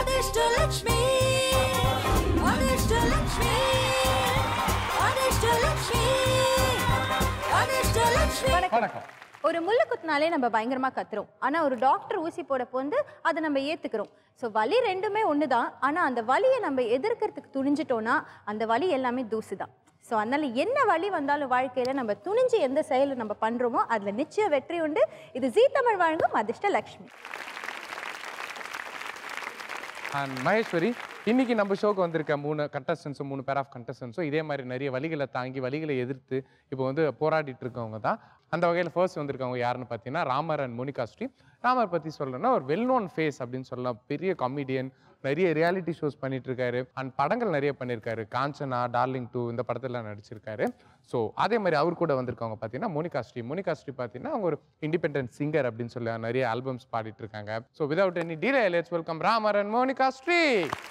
அதிர்ஷ்டலட்சுமி அதிர்ஷ்டலட்சுமி அதிர்ஷ்டலட்சுமி அதிர்ஷ்டலட்சுமி வணக்கம் ஒரு முள்ளு குத்துனாலே நம்ம பயங்கரமா கத்துறோம் ஆனா ஒரு டாக்டர் ஊசி போட போந்து அதை நம்ம ஏத்துக்கிறோம் ஸோ வலி ரெண்டுமே ஒன்று தான் ஆனால் அந்த வலியை நம்ம எதிர்க்கிறதுக்கு துணிஞ்சிட்டோம்னா அந்த வலி எல்லாமே தூசு தான் ஸோ அதனால என்ன வலி வந்தாலும் வாழ்க்கையில நம்ம துணிஞ்சு எந்த செயலை நம்ம பண்றோமோ அதுல நிச்சயம் வெற்றி உண்டு இது ஜீ தமிழ் வழங்கும் அதிர்ஷ்ட லக்ஷ்மி அண்ட் மகேஸ்வரி இன்னைக்கு நம்ம ஷோக்கு வந்திருக்க மூணு கண்டஸ்டன்ஸும் மூணு பேர் ஆஃப் கண்டஸ்டன்ஸும் இதே மாதிரி நிறைய வழிகளை தாங்கி வழிகளை எதிர்த்து இப்போ வந்து போராடிட்டு இருக்கவங்க தான் அந்த வகையில் ஃபர்ஸ்ட் வந்திருக்கவங்க யாருன்னு பார்த்தீங்கன்னா ராமர் அண்ட் மோனிகா ஸ்ரீ ராமர் பற்றி சொல்லணும்னா ஒரு வெல் நோன் ஃபேஸ் அப்படின்னு சொல்லலாம் பெரிய காமெடியன் நிறைய ரியாலிட்டி ஷோஸ் பண்ணிட்டு இருக்காரு அண்ட் படங்கள் நிறைய பண்ணியிருக்காரு காஞ்சனா டார்லிங் டூ இந்த படத்துல நடிச்சிருக்காரு ஸோ அதே மாதிரி அவர் கூட வந்திருக்கவங்க பார்த்தீங்கன்னா மோனிகா ஸ்ரீ மோனிகா ஸ்ரீ பார்த்தீங்கன்னா அவங்க ஒரு இண்டிபெண்டன்ட் சிங்கர் அப்படின்னு சொல்லி நிறைய ஆல்பம்ஸ் பாடிட்டு இருக்காங்க so without any delay let's welcome Ramar and Monica Sri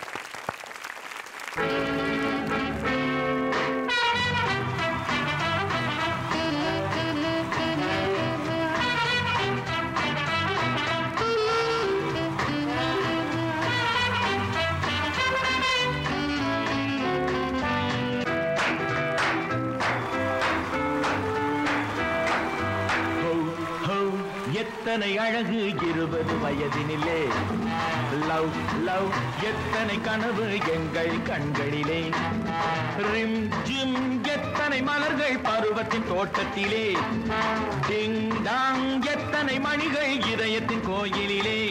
ஹோ, ஹோ, எத்தனை அழகு இருபது வயதினிலே லவ் லவ் எத்தனை கனவு எங்கள் கண்களிலே ரிம் ஜிம் எத்தனை மலர்கள் பருவத்தின் தோட்டத்திலே டிங் டாங் எத்தனை மணிகள் இதயத்தின் கோயிலிலே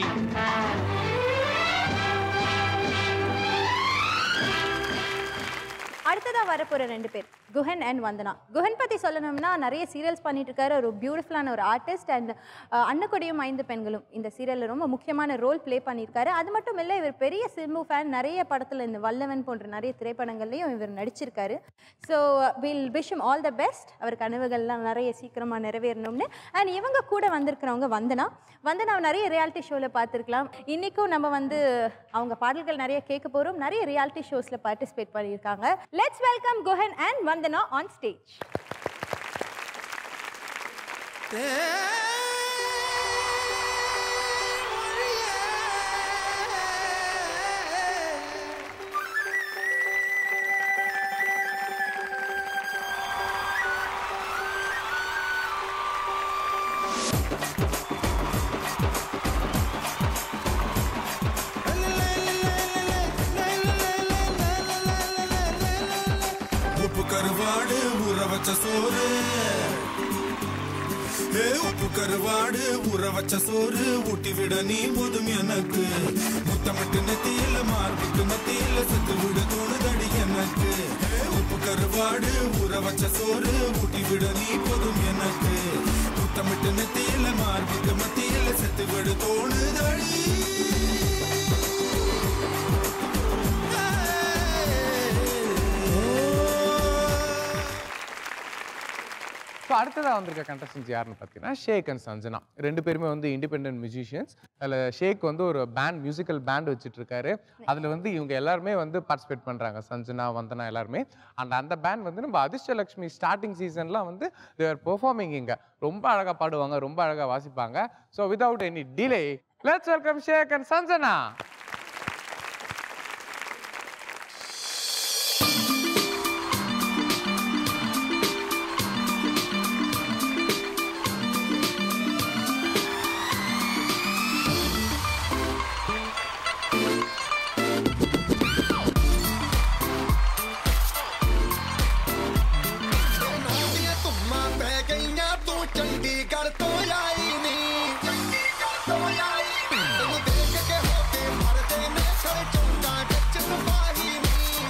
அடுத்ததா வரப்போற ரெண்டு பேர் குஹன் அண்ட் வந்தனா குஹன் பத்தி சொல்லணும்னா நிறைய சீரியல்ஸ் பண்ணிட்டு இருக்காரு ஒரு பியூட்டிஃபுல்லான ஒரு ஆர்டிஸ்ட் அண்ட் அன்னக்கொடியும் ஐந்து பெண்களும் இந்த சீரியல்ல ரொம்ப முக்கியமான ரோல் ப்ளே பண்ணியிருக்காரு அது மட்டும் இல்லை இவர் பெரிய சிம்பு ஃபேன் நிறைய படத்துல இந்த வல்லவன் போன்ற நிறைய திரைப்படங்கள்லையும் இவர் நடிச்சிருக்காரு so we'll wish him all the best அவர் கனவுகள்லாம் நிறைய சீக்கிரமா நிறைவேறணும்னு அண்ட் இவங்க கூட வந்திருக்கிறவங்க வந்தனா வந்தனா நிறைய ரியாலிட்டி ஷோவில் பார்த்துருக்கலாம் இன்னைக்கும் நம்ம வந்து அவங்க பாடல்கள் நிறைய கேட்க போறோம் நிறைய ரியாலிட்டி ஷோஸ்ல பார்ட்டிசிபேட் பண்ணியிருக்காங்க let's welcome Guhan and Vandana on stage உப்பு கருவாடு ஊற வச்ச சோறு ஏ உப்பு கருவாடு ஊற வச்ச சோறு ஊட்டி விட நீ போதும் எனக்கு முத்தமிட்டு நெத்தியில மார்புக்கு மத்தியில செத்து விட தோணுதடி எனக்கு ஏ உப்பு கருவாடு ஊற வச்ச சோறு ஊட்டி விட நீ போதும் எனக்கு முத்தமிட்டு நெத்தியில மார்புக்கு மத்தியில செத்து விட தோணுதடி ஸோ அடுத்ததாக வந்திருக்க கண்டஸ்டன்ஸ் யாருன்னு பார்த்தீங்கன்னா ஷேக் அண்ட் சஞ்சனா ரெண்டு பேருமே வந்து இண்டிபெண்டன்ட் மியூசிஷியன்ஸ் அதில் ஷேக் வந்து ஒரு பேண்ட் மியூசிக்கல் பேண்ட் வச்சுட்டு இருக்காரு அதில் வந்து இவங்க எல்லாருமே வந்து பார்ட்டிசிபேட் பண்ணுறாங்க சஞ்சனா வந்தனா எல்லாருமே அண்ட் அந்த பேண்ட் வந்து நம்ம அதிர்ஷ்டலக்ஷ்மி ஸ்டார்டிங் சீசன்லாம் வந்து தேர் பெர்ஃபார்மிங் இங்கே ரொம்ப அழகாக பாடுவாங்க ரொம்ப அழகாக வாசிப்பாங்க so without any delay let's welcome Shaik and Sanjana ਨੌਂਦੀਆਂ ਧੁੰਮਾਂ ਪੈ ਗਈਆਂ ਤੂੰ ਚੰਡੀਗੜ੍ਹ ਤੋਂ ਆਈ ਨੀ ਚੰਡੀਗੜ੍ਹ ਤੋਂ ਆਈ ਨੀ ਤੈਨੂੰ ਦੇਖ ਕੇ ਹੋ ਕੇ ਮਰਦੇ ਨੇ ਸਾਰੇ ਚੌਂਕਾਂ ਵਿੱਚ ਸਫਾਈ ਨੀ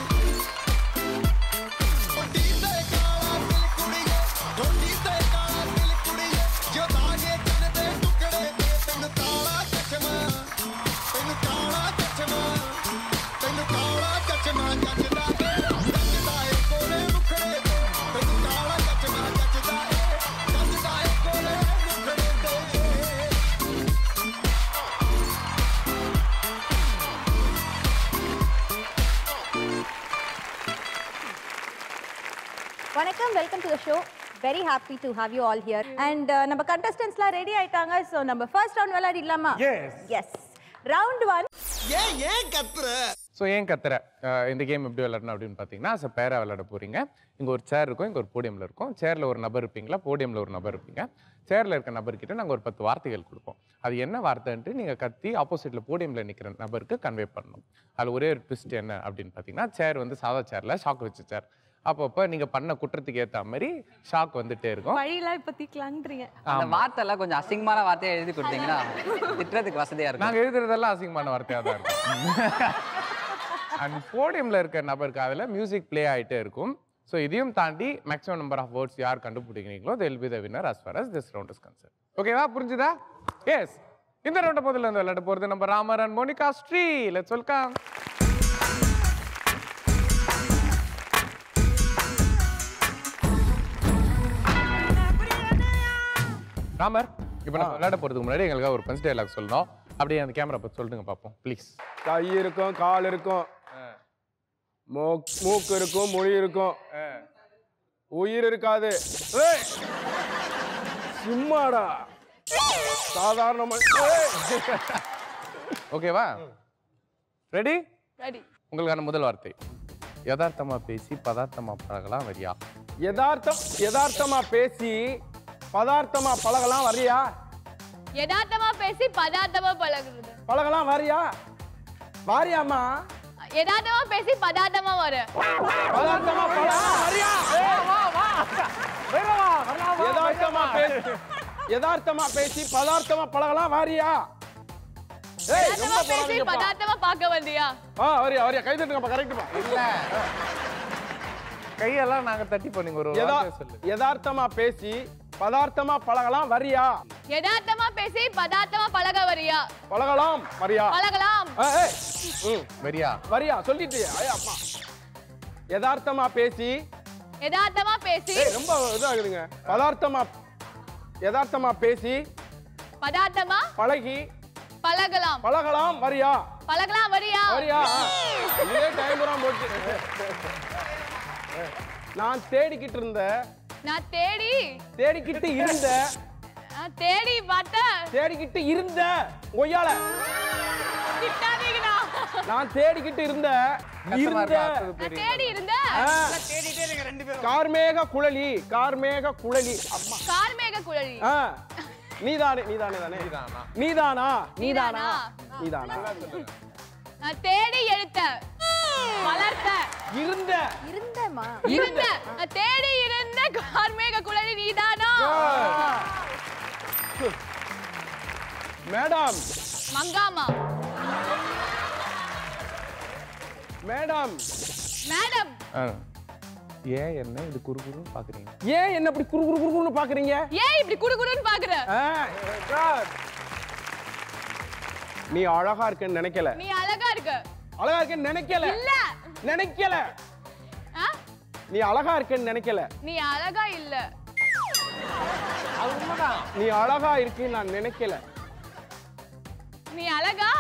ਓਡੀ ਤੇ ਕਾਲਾ ਦਿਲ ਕੁੜੀਏ ਓਡੀ ਤੇ ਕਾਲਾ ਦਿਲ ਕੁੜੀਏ ਜੋ ਦਾਗੇ ਚੰਨ ਦੇ ਟੁਕੜੇ ਤੇ ਤੈਨੂੰ ਕਾਲਾ ਚਸ਼ਮਾ ਤੈਨੂੰ ਕਾਲਾ ਚਸ਼ਮਾ ਤੈਨੂੰ ਕਾਲਾ ਚਸ਼ਮਾ ਜੱਜਦਾ ਏ ਜੱਜਦਾ ਏ ਕੋਲੇ ਮੁਖੜੇ ਤੇ ਤੈਨੂੰ ਕਾਲਾ ਚਸ਼ਮਾ ਜੱਜਦਾ ਏ ਜੱਜਦਾ ਏ ਕੋਲੇ ਮੁਖੜੇ ਤੇ வணக்கம் welcome to the show very happy to have you all here and நம்ம கண்டஸ்டன்ஸ்லாம் ரெடி ஆயிட்டாங்க ஸோ நம்ம ஃபர்ஸ்ட் ரவுண்ட் விளையாடிடலாமா Yes. எஸ் ரவுண்ட் ஒன் ஏன் ஏன் கத்துற ஸோ ஏன் கத்துற அஹ் இந்த கேம் எப்படி விளையாடணும் அப்படின்னு பார்த்தீங்கன்னா அஸ் பேராக விளையாட போறீங்க இங்கே ஒரு சேர் இருக்கும் இங்கே ஒரு போடியமில் இருக்கும் சேரில் ஒரு நபர் இருப்பீங்களா போடியமில் ஒரு நபர் இருப்பீங்க சேரில் இருக்க நபர்கிட்ட நாங்கள் ஒரு பத்து வார்த்தைகள் கொடுப்போம் அது என்ன வார்த்தைன்ட்டு நீங்கள் கத்தி ஆப்போசிட்டில் போடியமில் நிற்கிற நபருக்கு கன்வே பண்ணணும் அதில் ஒரே ஒரு ட்விஸ்ட் என்ன அப்படின்னு பார்த்தீங்கன்னா சேர் வந்து சாதா சேரில் ஷாக் வச்ச சேர் அப்பப்போ நீங்கள் பண்ண குற்றத்துக்கு ஏற்ற மாதிரி ஷாக் வந்துட்டே இருக்கும் வழியெல்லாம் இப்ப தீக்கலான்றீங்க அந்த வார்த்தை எல்லாம் கொஞ்சம் அசிங்கமான வார்த்தையா எழுதி கொடுத்தீங்கன்னா திட்டுறதுக்கு வசதியா இருக்கும் நாங்கள் எழுதுறதெல்லாம் அசிங்கமான வார்த்தையாக தான் இருக்கும் அண்ட் போடியமில் இருக்க நபருக்கு அதில் மியூசிக் ப்ளே ஆகிட்டே இருக்கும் ஸோ இதையும் தாண்டி மேக்ஸிமம் நம்பர் ஆஃப் வேர்ட்ஸ் யார் கண்டுபிடிக்கிறீங்களோ they'll be the winner as far as this round is concern ஓகேவா புரிஞ்சுதா எஸ் இந்த ரவுண்டை முதல்ல இருந்து விளையாட போகிறது நம்ம Ramar and Monica Sri let's welcome Ramar இப்போ நம்ம விளையாட போகிறதுக்கு முன்னாடி எங்களுக்காக ஒரு பஞ்ச் டைலாக் சொல்லணும் அப்படியே அந்த கேமரா பார்த்து சொல்லுங்க பார்ப்போம் ப்ளீஸ் கை இருக்கும் கால் இருக்கும் மூக்- மூக்கு இருக்கும் மொழி இருக்கும் உயிர் இருக்காது ஏய்! சும்மாடா சாதாரணமா ஏய்! ஓகேவா ரெடி ரெடி உங்களுக்கான முதல் வார்த்தை யதார்த்தமா பேசி பதார்த்தமா பழகலாம் வரியா யதார்த்தம் யதார்த்தமா பேசி பதார்த்தமா பழகலாம் வரியா யதார்த்தமா பேசி பதார்த்தமா பழகுறது பழகலாம் வரியா வாரியாம்மா யதார்த்தமா பேசி பதார்த்தமா வர பதார்த்தமா பழகலாம் வரியா யதார்த்தமா பேசி யதார்த்தமா பேசி பதார்த்தமா பழகலாம் வாரியா ஏய் ரொம்ப யதார்த்தமா பேசி போறாதீங்கப்பா பதார்த்தமா பார்க்க வந்தியா ஆ வரியா வரியா கை தட்டுங்கப்பா கரெக்ட்ப்பா இல்ல கையெல்லாம் நாங்க தட்டி போனீங்க ஒரு யதா வார்த்தை சொல்லு யதார்த்தமா பேசி பதார்த்தமா பழகலாம் வரியா யதார்த்தமா பேசி பதார்த்தமா பழக வரியா பழகலாம் வரியா பழகலாம் ஆ, ஏய் ம் வரியா வரியா சொல்லிட்டு ஐயா அப்பா யதார்த்தமா பேசி யதார்த்தமா பேசி ஏய் ரொம்ப இதாகுதுங்க பதார்த்தமா யதார்த்தமா பேசி பதார்த்தமா பழகி பழகலாம் பழகலாம் வரியா பழகலாம் வரியா வரியா இதே டைம் பூரா போச்சு நான் தேடிக்கிட்டு இருந்த நான் தேடி தேடிக்கிட்டு இருந்த நான் தேடி பார்த்தேன் தேடிக்கிட்டு இருந்த ஒய்யால திட்டாதீங்கண்ணா நான் தேடிக்கிட்டு இருந்த கஷ்டமா இருந்த இருக்கா? அடுத்தது நான் தெரியும். தேடி இருந்தேன் ஆ. கார்மேக குழலி கார்மேக குழலி அம்மா கார்மேக குழலி ஆ நீதானே நீதானே தானே நீதானா? நீதானா நீதானா நீதானா? நீதானா நான் தேடி எடுத்த வளர்த்த இருந்த இருந்தேம்மா இருந்த நான் தேடி இருந்த கார்மேக குழலி நீதானா மேடம் மங்காமா மேடம் மேடம் ஆ. ஏன் என்ன இது குறுகுறுன்னு பாக்குறீங்க ஏன் என்ன இப்படி குறு குறு குறுன்னு பாக்குறீங்க ஏன் இப்படி குடுகுடுன்னு பாக்குற ஆ, நீ அழகா இருக்கேன்னு நினைக்கல நீ அழகா இருக்க அழகா இருக்கேன்னு நினைக்கல இல்ல நினைக்கல ஆ? நீ அழகா இருக்கேன்னு நினைக்கல நீ அழகா இல்ல நீ அழகா இருக்கேன்னு நான் நினைக்கல நீ அழகா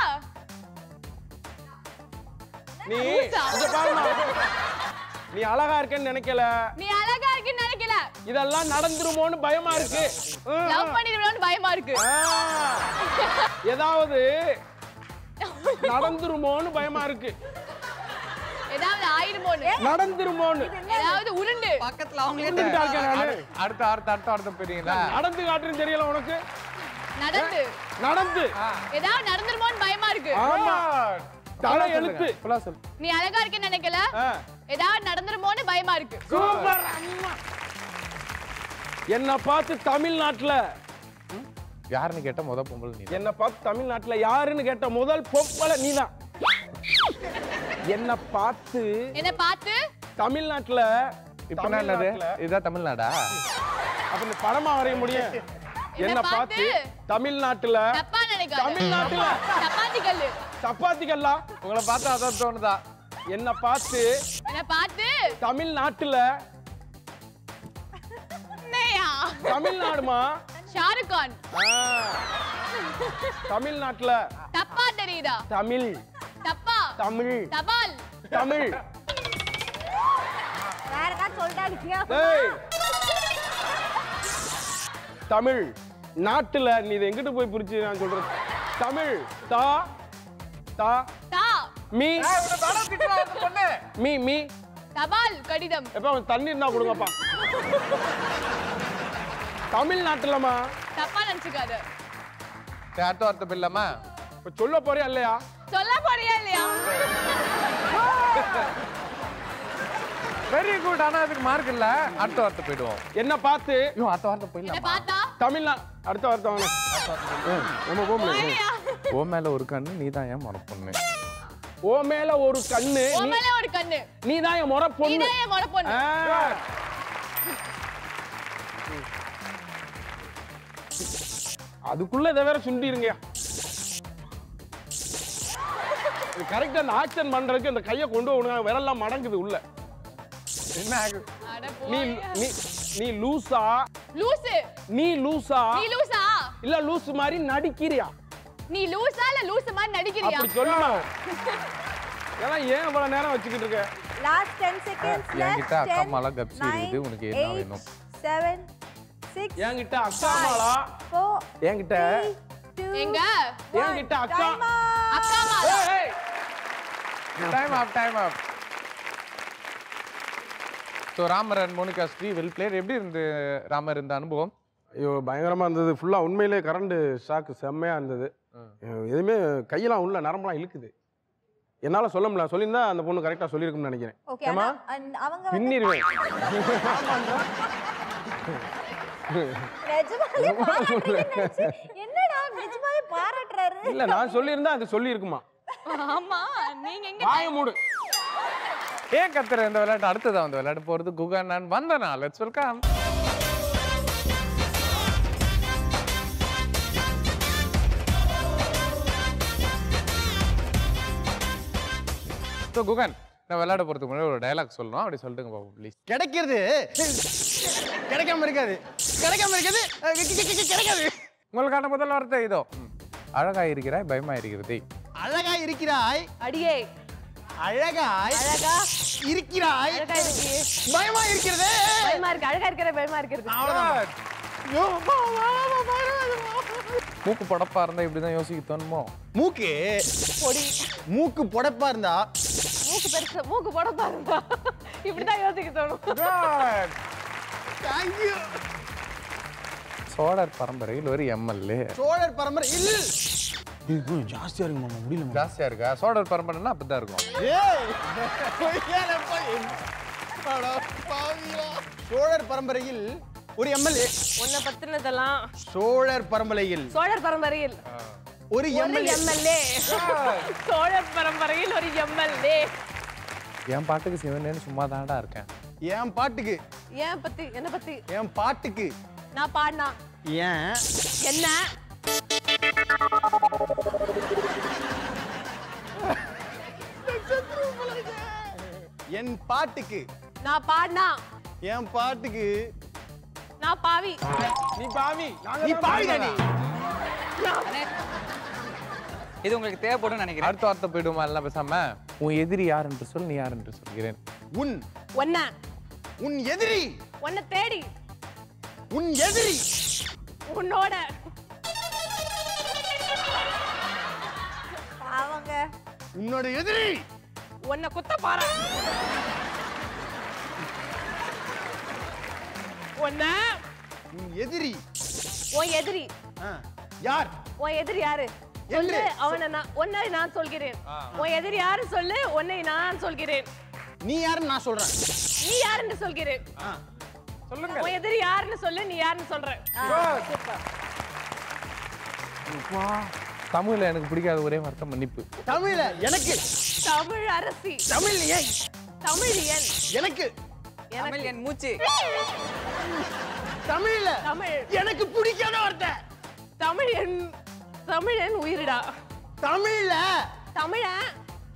நீ லூசா? இங்க பாருமா நீ அழகா இருக்கேன்னு நினைக்கல நீ அழகா இருக்குன்னு நினைக்கல இதெல்லாம் நடந்துருமோன்னு பயமா இருக்கு ம், லவ் பண்ணிடுவேன்னு பயமா இருக்கு ஆ. ஏதாவது நடந்துருமோன்னு பயமா இருக்கு ஏதாவது ஆயிடுமோன்னு நடந்துருமோன்னு ஏதாவது உருண்டு பக்கத்துல அவங்களே உருண்டுட்டா இருக்கேன் நானு. அடுத்த அடுத்த அடுத்த அடுத்த போறீங்களா நடந்து காட்டுன்னு தெரியல உனக்கு நடந்து நடந்து ஏதாவது நடந்துருமோன்னு பயமா இருக்கு ஆமா தலை எழுத்து ஃபுல்லா சொல்லு நீ அழகா இருக்கேன்னு நினைக்கல ஆ. ஏதாவது நடந்துருமோன்னு பயமா இருக்கு சூப்பர் அம்மா. என்ன பார்த்து தமிழ்நாட்டுல யாருன்னு கேட்டா முத பொம்பளை நீ என்ன பார்த்து தமிழ்நாட்டுல யாருன்னு கேட்ட முதல் பொம்பளை நீதான் என்ன பார்த்து என்ன பார்த்து தமிழ்நாட்டுல இப்ப என்ன என்னது தமிழ்நாட்டுல- இதுதான் தமிழ்நாடா அப்ப இந்த படமா வரைய முடியும் என்ன என்ன பார்த்து பார்த்து? தமிழ்நாட்டுல தப்பா நினைக்காத தமிழ்நாட்டுல சப்பாத்தி கல்லு சப்பாத்திக்கல்லா உங்களை பார்த்தா அதான் தோணுதா என்ன பார்த்து என்ன பார்த்து தமிழ்நாட்டுல என்னையா? தமிழ்நாடுமா ஷாருக் கான் ஆ. தமிழ்நாட்டுல தப்பா தெரியுதா தமிழ் தப்பா தமிழ் தபால் தமிழ் வேற ஏதாவது சொல்றாங்க டேய் தமிழ் நாட்டுல நீ இதை எங்கிட்டு போய் புரிச்சு நான் சொல்றது தமிழ் தா தா தா மீ மீ மீ தபால் கடிதம் எப்ப அவன் தண்ணி இருந்தா கொடுங்கப்பா தமிழ்நாட்டுலமா தப்பா நினைச்சுக்காத சரி, அடுத்த வார்த்தை போயிடலாமா இப்ப சொல்ல போறியா இல்லையா சொல்ல போறியா இல்லையா வெரி குட் ஆனா அதுக்கு மார்க் இல்ல அடுத்த வார்த்தை போயிடுவோம் என்ன பார்த்து ஐயோ அடுத்த வார்த்தை என்ன போயிடலாம் பார்த்தா தமிழ்நா அடுத்த வார்த்தை வாங்க ம், நம்ம போக முடியும் போறியா? ஓ மேல ஒரு கண்ணு நீ தான் ஏன் முறை பொண்ணு ஓ மேல ஒரு கண்ணு உன் நீ- மேல ஒரு கண்ணு நீ தான் என் முறை பொண்ணு நீதான் என் முறை பொண்ணு ஆ. அதுக்குள்ள இதை வேற சுண்டிருங்க கரெக்டா அந்த ஆக்ஷன் பண்றதுக்கு இந்த கையை கொண்டு போகணும் விரல்லாம் மடங்குது உள்ள என்ன ஆகு அட நீ போறியா? நீ நீ லூசா லூசு நீ லூசா நீ லூசா இல்ல லூஸ் மாதிரி நடிக்கிறியா நீ லூசா இல்ல லூசு மாதிரி நடிக்கிறியா அப்படி சொல்லணும் ஏன்னா ஏன் இவ்வளவு நேரம் வச்சுக்கிட்டு இருக்க லாஸ்ட் டென் செகண்ட்ஸ் என்கிட்ட அக்கா அம்மாலாம் கப்சி இருக்குது. உனக்கு என்ன வேணும்? செவன் சிக்ஸ் என்கிட்ட அக்கா அம்மாளா ஃபோர் என்கிட்ட எங்க என்கிட்ட அக்கா அக்கா அம்மா ஏய், ஏய். Time up time up so Ramar and Monica Sri well played எப்படி இருந்து ராமர் இந்த அனுபவம் ஐயோ பயங்கரமா இருந்தது ஃபுல்லா உண்மையிலே கரண்ட் ஷாக்கு செம்மையா இருந்தது எதுவுமே கையெல்லாம் உள்ள நரம்பெல்லாம் இழுக்குது என்னால சொல்ல முடியல சொல்லியிருந்தா அந்த பொண்ணு கரெக்டா சொல்லியிருக்கும்னு நினைக்கிறேன் ஓகே ஏம்மா? அவங்க வந்து பின்னிருவேன் நிஜமாலே பாராட்டுறீங்கன்னு நினைச்சு, என்னடா நிஜமாவே பாராட்டுறாரு இல்ல நான் சொல்லியிருந்தா அது சொல்லியிருக்குமா ஆமா நீங்க எங்க வாய மூடு ஏன் கத்துற இந்த விளையாட்டு அடுத்ததான் வந்து விளையாட போறது குகன் நான் Vandana let's welcome so Guhan நான் விளையாட போறதுக்கு முன்னாடி ஒரு டயலாக் சொல்லணும் அப்படி சொல்லிட்டுங்க பாப்போம் ப்ளீஸ் கிடைக்கிறது கிடைக்காம இருக்காது கிடைக்காம இருக்காது அஹ் கி- கி- கி- கிடைக்காது உங்களுக்கான முதல் வார்த்தை இதோ ம். அழகா இருக்கிறாய் பயமா இருக்கிறது அழகா இருக்கிறாய் அடியே அழகாய் அழகா இருக்கிறாய் அழகா இருக்கு பயமா இருக்கிறது பயமா இருக்கு அழகா இருக்கிற பயமா இருக்கிறது அவ்வளவுதான் ஐயோ, வா, வா, வா, வா, வா. மூக்கு படப்பா இருந்தா இப்படிதான் யோசிக்க தோணுமோ மூக்கு பொடி மூக்கு புடப்பா இருந்தா மூக்கு பெருசு மூக்கு போட பாருங்க இப்படிதான் யோசிக்க தோணும் தேங்க்யூ சோழர் பரம்பரையில் ஒரு எம்எல்ஏ சோழர் பரம்பரை இல்ல இது கொஞ்சம் ஜாஸ்தியா இருக்கு மாமா முடியல ஜாஸ்தியா இருக்கா சோழர் பரம்பரைன்னா அப்படிதான் இருக்கும் ஏய் பொய்யால போய். அடா பாவிகளா. சோழர் பரம்பரையில் ஒரு எம்எல்ஏ உன்னை பத்தினதெல்லாம் சோழர் பரம்பரையில் சோழர் பரம்பரையில் ஒரு ஒரு எம்எல்ஏ எம்எல்ஏ சோழர் பரம்பரையில் ஒரு எம்எல்ஏ என் பாட்டுக்கு சிவனேன்னு சும்மா தான்டா இருக்கேன் என் பாட்டுக்கு ஏன் பத்தி என்ன பத்தி என் பாட்டுக்கு நான் பாடினா ஏன் என்ன என் பாட்டுக்கு நான் பாடினா என் பாட்டுக்கு நான் பாவி நீ பாவி நீ பாவிடா நீ இது உங்களுக்கு தேவைப்படும் நினைக்கிறேன் அடுத்த வார்த்தை போயிடுமா எல்லாம் பேசாம உன் எதிரி யார் என்று சொல் நீ யார் என்று சொல்கிறேன் உன் ஒன்ன உன் எதிரி உன்னை தேடி உன் எதிரி உன்னோட அவங்க உன்னோட எதிரி உன்னை குத்த பாரு உன்ன உன் எதிரி உன் எதிரி ஆ, யார் உன் எதிரி யாரு என்று சொல்லு அவனை நான் உன்னை நான் சொல்கிறேன் உன் எதிரி யாரு சொல்லு உன்னை நான் சொல்கிறேன் நீ யாருன்னு நான் சொல்றேன் நீ யாருன்னு சொல்கிறேன் ஆ, சொல்லுங்க உன் எதிரி யாருன்னு சொல்லு நீ யாருன்னு சொல்ற தமிழ்ல எனக்கு பிடிக்காத ஒரே வார்த்தை மன்னிப்பு தமிழ்ல எனக்கு தமிழ் அரசி தமிழ் ஏன் தமிழியன் எனக்கு தமிழ் என் மூச்சு தமிழ்ல தமிழ் எனக்கு பிடிக்காத வார்த்தை தமிழன் தமிழன் உயிரிடா தமிழ்ல தமிழன்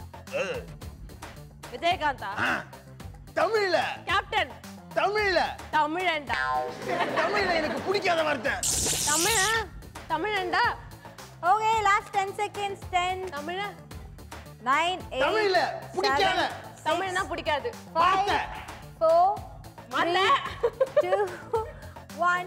விஜயகாந்தா தமிழ்ல கேப்டன் தமிழ்ல தமிழன்டா தமிழ்ல எனக்கு பிடிக்காத வார்த்தை தமிழன் தமிழன்டா okay last ten seconds ten தமிழன் நைன் தமிழ்ல பிடிக்காத தமிழ்னா பிடிக்காது வார்த்தை ஃபோர் வரல two one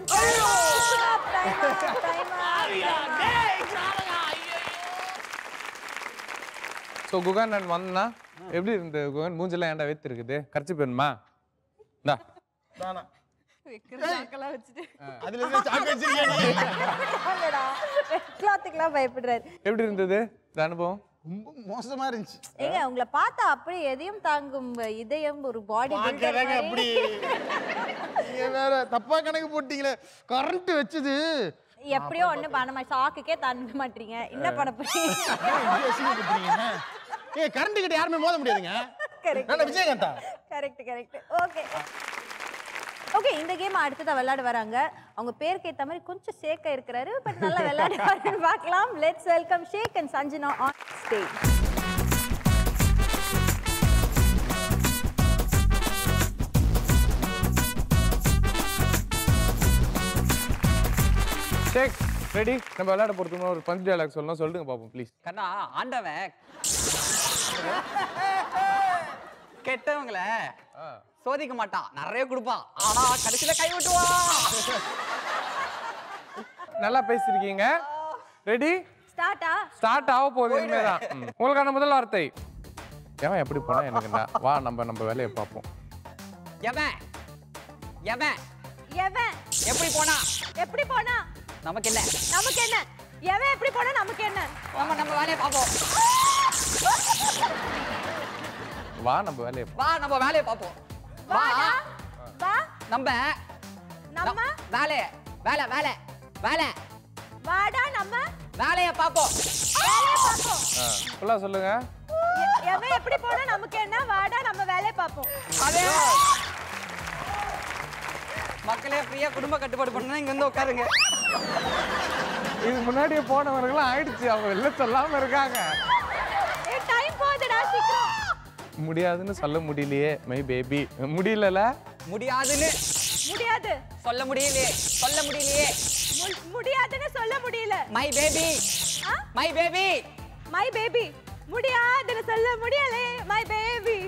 time time so Guhan and Vandana எப்படி இருந்தது குகன் மூஞ்செல்லாம் ஏன்டா வைத்து இருக்குது கரைச்சி போயிருமா இந்தா தானா வைக்கிறதாக்கெல்லாம் வச்சுட்டு அதுல இருந்து சாக்கு வச்சிருக்கேன் கிளாத்துக்கெல்லாம் பயப்படுறாரு எப்படி இருந்தது இந்த அனுபவம் ரொம்ப மோசமா இருந்துச்சு ஏங்க உங்களை பார்த்தா அப்படியே எதையும் தாங்கும் இதயம் ஒரு பாடி பார்க்கறதாங்க அப்படி நீங்க வேற தப்பா கணக்கு போட்டீங்களே கரண்ட் வச்சது எப்படியோ ஒண்ணு பண்ண மாட்டேன் சாக்குக்கே தாண்ட மாட்டீங்க என்ன பண்ண போறீங்க ஏ கரண்ட் கிட்ட யாருமே மோத முடியாதுங்க நான் விஜயகாந்தா கரெக்ட் கரெக்ட் ஓகே ஓகே இந்த கேம் அடுத்ததா விளையாட வராங்க அவங்க பேருக்கு ஏத்த மாதிரி கொஞ்சம் ஷேக்கா இருக்கிறாரு பட் நல்லா விளையாடுவாரு பார்க்கலாம் let's welcome Shaik and Sanjana on stage Shaik ready நம்ம விளையாட போகிறதுக்கு முன்னாடி ஒரு பஞ்சு டயலாக் சொல்லணும் சொல்லுங்க பார்ப்போம் ப்ளீஸ் கண்ணா ஆண்டவன் கெட்டவங்கள சோதிக்க மாட்டான் நிறைய கொடுப்பான் ஆனா கடைசியில கை விட்டுவான் நல்லா பேசியிருக்கீங்க ரெடி ஸ்டார்ட்டா ஸ்டார்ட் ஆக போகுது இனிமேதான் ம். உங்களுக்கான முதல் வார்த்தை ஏன் எப்படி போனா எனக்கு என்ன வா நம்ம நம்ம வேலையை பார்ப்போம் எவன் எவன் எவன் எப்படி போனா எப்படி போனா நமக்கு என்ன நமக்கு என்ன எவன் எப்படி போனா நமக்கு என்ன நம்ம நம்ம வேலையை பார்ப்போம் வா நம்ம வேலையை வா நம்ம வேலையை பார்ப்போம் வா வாடா வா நம்ம நம்ம வேலைய வேலை வேலை வேலை வாடா நம்ம வேலையை பார்ப்போம் வேலையை பார்ப்போம் ஃபுல்லாக சொல்லுங்க எ- எவன் எப்படி போனா நமக்கு என்ன வாடா நம்ம வேலையை பார்ப்போம் அதே மக்களே ஃப்ரீயா குடும்ப கட்டுப்பாடு பண்ணா இங்க வந்து உட்காருங்க இது முன்னாடியே போனவர்கள்லாம் ஆயிடுச்சு அவங்க வெளில சொல்லாம இருக்காங்க ஏ டைம் போகுதுடா சீக்கிரம் முடியாதுன்னு சொல்ல முடியலையே மை பேபி முடியலல முடியாதுன்னு முடியாது சொல்ல முடியலையே சொல்ல முடியலையே மு- முடியாதுன்னு சொல்ல முடியல மை பேபி ஆ? மை பேபி மை பேபி முடியாதுன்னு சொல்ல முடியல மை பேபி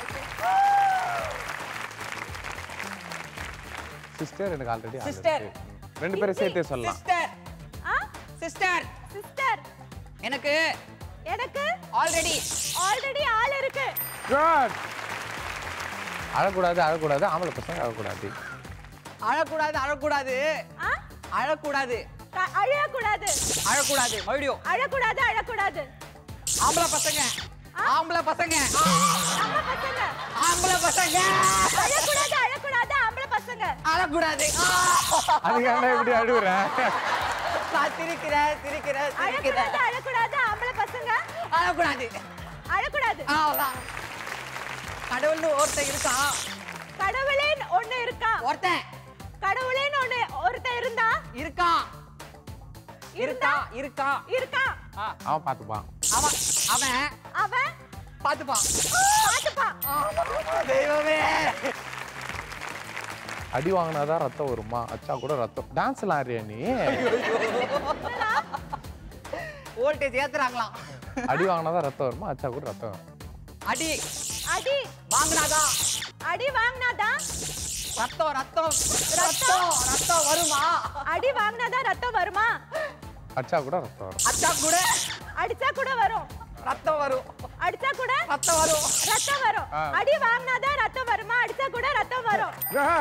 சிஸ்டர் எனக்கு ஆல்ரெடி Sister. ரெண்டு பேரும் சேர்த்தே சொல்லலாம் சிஸ்டர் ஆ சிஸ்டர் சிஸ்டர் எனக்கு எனக்கு ஆல்ரெடி ஆல்ரெடி ஆள் இருக்கு குட் அழக்கூடாது அழக்கூடாது ஆம்பளை பசங்க அழக்கூடாது அழக்கூடாது அழக்கூடாது ஆ அழக்கூடாது க- அழக்கூடாது அழக்கூடாது மறுபடியும் அழக்கூடாது அழக்கூடாது ஆம்பளை பசங்க ஆம்பளை பசங்க நம்ம பசங்க ஆம்பளை பசங்க அழக்கூடாது அழக்கூடாது ஆம்பளை பசங்க அழக்கூடாது அதுக்காக இப்படி அழுகுறேன் நான் சிரிக்கிறேன் சிரிக்கிறேன் சிரிக்கிறேன் அழக்கூடாது அழக்கூடாது ஆம்பளை பசங்க அழக்கூடாது அழக்கூடாது அவ்வளவுதான் கடவுள்னு ஒருத்தன் இருக்கான் கடவுளே ஒண்ணு இருக்கா ஒருத்தன் கடவுளேன்னு ஒண்ணு ஒருத்தன் இருந்தா இருக்கான் இருந்தா இருக்கா இருக்கான் இருக்கா ஆ, அவன் பார்த்துப்பான் அவன் அவன் அவன் பாத்துப்பான் பாத்துப்பான் தெய்வமே அடி வாங்கினாதான் ரத்தம் வருமா அச்சா கூட ரத்தம் டான்ஸ்லாம் ஆடுறியா நீ வோல்டேஜ் ஏத்துறாங்களாம் அடி வாங்கினாதான் ரத்தம் வருமா அச்சா கூட ரத்தம் வரும் அடி அடி வாங்கினாதான் அடி வாங்கினாதான் ரத்தம் ரத்தம் ரத்தம் ரத்தம் வருமா அடி வாங்கினாதான் ரத்தம் வருமா அச்சா கூட ரத்தம் வரும் அச்சா கூட அடிச்சா கூட வரும் ரத்தம் வரும் அடிச்சா கூட ரத்தம் வரும் ரத்தம் வரும் ஆ. அடி வாங்கினாதான் ரத்தம் வருமா அடிச்சா கூட ரத்தம் வரும்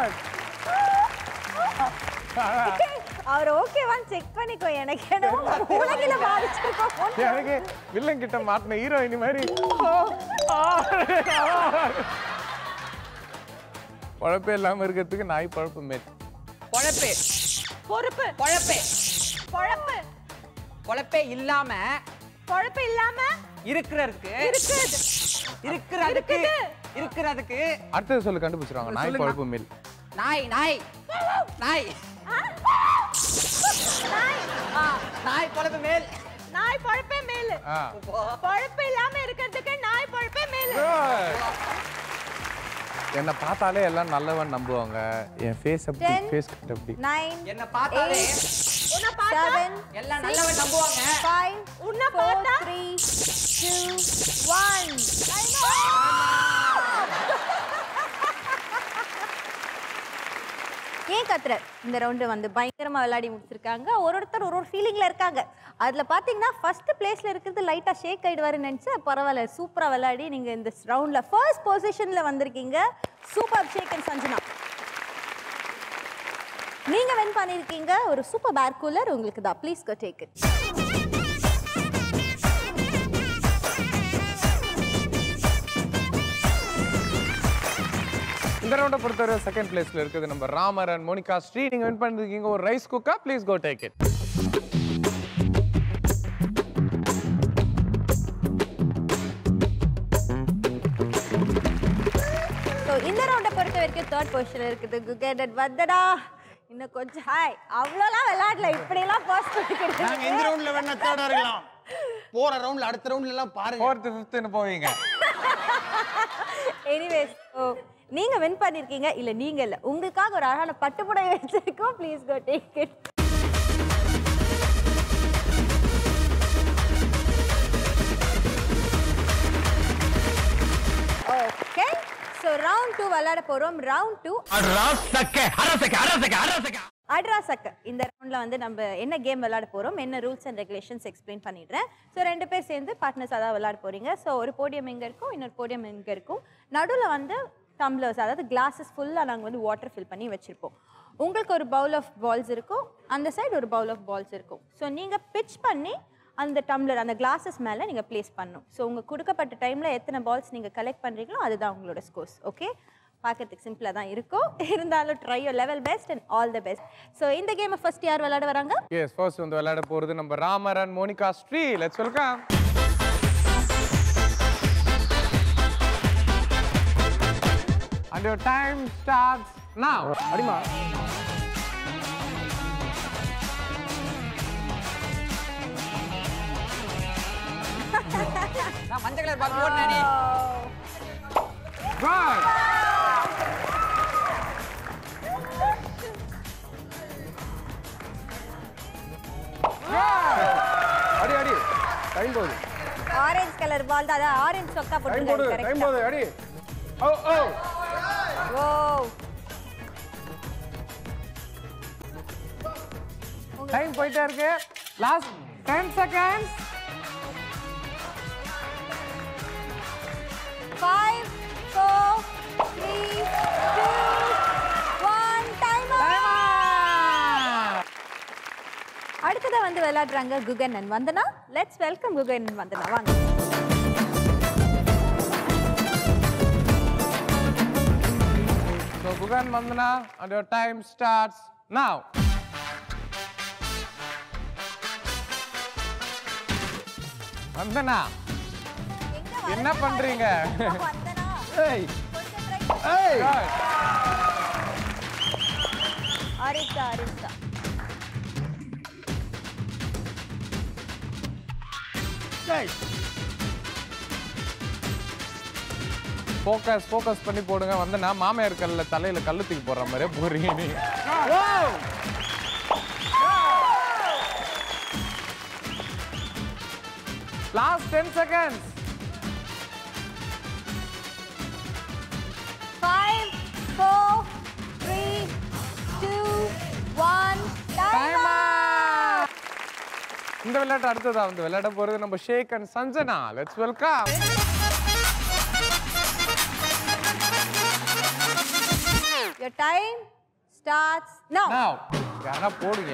Good. அவர் ஓகேவான்னு செக் பண்ணிக்கோ எனக்கு என்ன உலகில பாதிச்சிருக்கோம் எனக்கு வில்லன் கிட்ட மாட்டின ஹீரோயினி மாதிரி பழப்பே இல்லாம இருக்கிறதுக்கு நாய் பழப்பு மேல் பொழப்பு பொறுப்பு பொழப்பு பொழப்பு பொழப்பே இல்லாம பொழப்பு இல்லாம இருக்கிறதுக்கு இருக்குது இருக்கிறதுக்கு இருக்குது. இருக்கிறதுக்கு அடுத்தது சொல்லு கண்டுபிடிச்சிருவாங்க நாய் சொல்லுங்க. பழப்பு மேல் நாய் நாய் நாய் நாய் ஆ, நாய் பொழப்பு மேல் நாய் பொழப்பே மேலு ஆ பொழப்பு இல்லாம இருக்கிறதுக்கு நாய் பொழப்பே மேலு என்னை பார்த்தாலே எல்லாம் நல்லவன் நம்புவாங்க என் ஃபேஸ் அப்படி Ten. ஃபேஸ் கிட்ட அப்படி நைன் என்ன பார்த்தாலே உன்னை பார்த்தா செவன் எல்லாம் நல்லவன் நம்புவாங்க ஃபைவ் உன்னை பார்த்தா த்ரீ டூ ஒன் ஏன் கத்துறர் இந்த ரவுண்டு வந்து பயங்கரமா விளையாடி முடிச்சிருக்காங்க ஒரு ஒருத்தர் ஒரு ஒரு ஃபீலிங்ல இருக்காங்க அதுல பாத்தீங்கன்னா ஃபர்ஸ்ட் பிளேஸ்ல இருக்கிறது லைட்டா ஷேக் ஆயிடுவாருன்னு நினைச்சு பரவாயில்ல சூப்பரா விளையாடி நீங்க இந்த ரவுண்ட்ல ஃபர்ஸ்ட் பொசிஷன்ல வந்திருக்கீங்க சூப்பர் ஷேக் அண்ட் சஞ்சனா நீங்க வின் பண்ணிருக்கீங்க ஒரு சூப்பர் பேர் கூலர் உங்களுக்கு தான் ப்ளீஸ் கோ டேக் இட் இந்த ரவுண்டை பொறுத்தவரை செகண்ட் பிளேஸ்ல இருக்குது நம்ம ராமர் அண்ட் மோனிகா ஸ்ரீ நீங்க வின் பண்ணிருக்கீங்க ஒரு rice cooker please go take it so இந்த ரவுண்டை பொறுத்த வரைக்கும் தேர்ட் பொசிஷன் இருக்குது குகேடட் வந்தடா இன்னும் கொஞ்சம் ஹாய் அவ்வளோலாம் விளையாடல இப்படியெல்லாம் போஸ்ட் நாங்க இந்த ரவுண்ட்ல வேணா தேர்டா இருக்கலாம் போற ரவுண்ட்ல அடுத்த ரவுண்ட்ல எல்லாம் பாருங்க ஃபோர்த்து ஃபிஃப்த்னு போவீங்க எனிவேஸ் ஸோ நீங்க வின் பண்ணிருக்கீங்க இல்ல நீங்க இல்ல உங்களுக்காக ஒரு அழகான பட்டுப்புடவை வச்சிருக்கோம் please go take it okay so round two விளையாட போறோம் ரவுண்ட் டூ அட்ரா சக்க இந்த ரவுண்ட்ல வந்து நம்ம என்ன கேம் விளையாட போறோம் என்ன ரூல்ஸ் அண்ட் ரெகுலேஷன்ஸ் எக்ஸ்பிளைன் பண்ணிடுறேன் ஸோ ரெண்டு பேர் சேர்ந்து பார்ட்னர்ஸாக தான் விளையாட போறீங்க ஸோ ஒரு போடியம் எங்க இருக்கும் இன்னொரு போடியம் எங்க இருக்கும் நடுவில் வந்து டம்ளர்ஸ் அதாவது கிளாஸஸ் ஃபுல்லாக நாங்கள் வந்து வாட்டர் ஃபில் பண்ணி வச்சுருப்போம் உங்களுக்கு ஒரு பவுல் ஆஃப் பால்ஸ் இருக்கும் அந்த சைடு ஒரு பவுல் ஆஃப் பால்ஸ் இருக்கும் ஸோ நீங்கள் பிச் பண்ணி அந்த டம்ளர் அந்த கிளாஸஸ் மேலே நீங்கள் ப்ளேஸ் பண்ணணும் ஸோ உங்கள் கொடுக்கப்பட்ட டைமில் எத்தனை பால்ஸ் நீங்கள் கலெக்ட் பண்ணுறீங்களோ அதுதான் உங்களோட ஸ்கோர்ஸ் ஓகே பார்க்கறதுக்கு சிம்பிளாக தான் இருக்கும் இருந்தாலும் try your level best and all the best so இந்த கேமை ஃபர்ஸ்ட் யார் விளையாட வராங்க எஸ் ஃபர்ஸ்ட் வந்து விளையாட போறது நம்ம Ramar and Monica Sri let's welcome And your time starts now. அடிமா நான் மஞ்சள் கலர் பால் போட்டேன் நீ Good. அடி அடி டைம் போகுது ஆரஞ்சு கலர் பால் தான் அதான் ஆரஞ்சு சொக்கா டைம் போகுது போட்டுருக்காரு டைம் கரெக்டாக போகுது அடி ஓ ஓ ஓ டைம் போயிட்டே இருக்கு last ten seconds five four three two one time அடுத்ததா வந்து விளையாடுறாங்க Guhan and Vandana let's welcome Guhan and Vandana வாங்க So Gugan Mandana, and your time starts now. வந்தனா என்ன பண்றீங்க வந்தனா ஏய் கொஞ்சம் ட்ரை ஏய் Good. ஆரஞ்சு ஆரஞ்சு ஏய் ஃபோக்கஸ் ஃபோக்கஸ் பண்ணி போடுங்க வந்தனா மாமையார் கல்ல தலையில கல்லு தூக்கி போடுற மாதிரியே போறீங்க நீங்க last ten seconds five four three two one time இந்த விளையாட்டு அடுத்ததா வந்து விளையாட போறது நம்ம Shaik and Sanjana let's welcome Your time starts now. now யாரா போடுங்க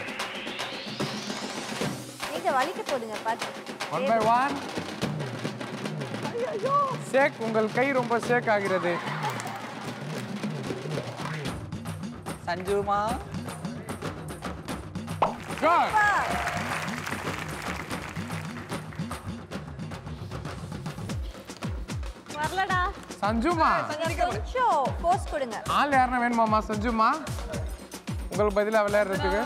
நீங்க வலிக்க போடுங்க பாத்து ஒன் பை ஒன் ஷேக் உங்கள் கை ரொம்ப ஷேக் ஆகிறது சஞ்சுமா Good. வரலடா சஞ்சுமா கொஞ்சம் ஃபோர்ஸ் கொடுங்க ஆள் யாருன்னா வேணுமாமா சஞ்சுமா உங்களுக்கு பதிலா விளையாடுறதுக்கு